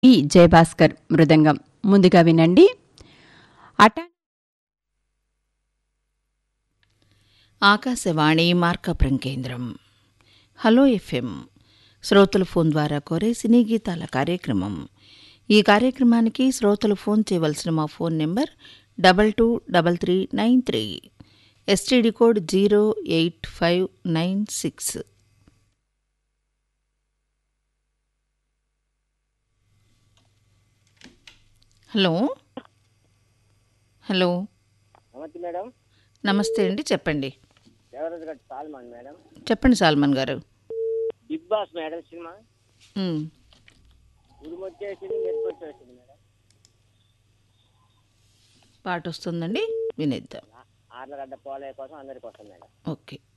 ఈ జయభాస్కర్ మృదంగం ముందుగా వినండి అటా ఆకాశవాణి మార్కపురం కేంద్రం హలో ఎఫ్ఎం శ్రోతల ఫోన్ ద్వారా కోరే సినీ గీతాల కార్యక్రమం ఈ కార్యక్రమానికి శ్రోతలు ఫోన్ చేయవలసిన మా phone number double two double three nine three STD code zero eight five nine six hello hello నమస్తే మేడం నమస్తే అండి చెప్పండి దేవరాజు గారు సాల్మాన్ మేడం చెప్పండి Salman garu Bigg Boss madam cinema మ్, ఉరుము వచ్చేసింది మెరుపు వచ్చేసింది మేడం పాట వస్తుందండి వినేద్దాం ఆర్లగడ్డ పోలే కోసం అందరికి వస్తుంది మేడం ఓకే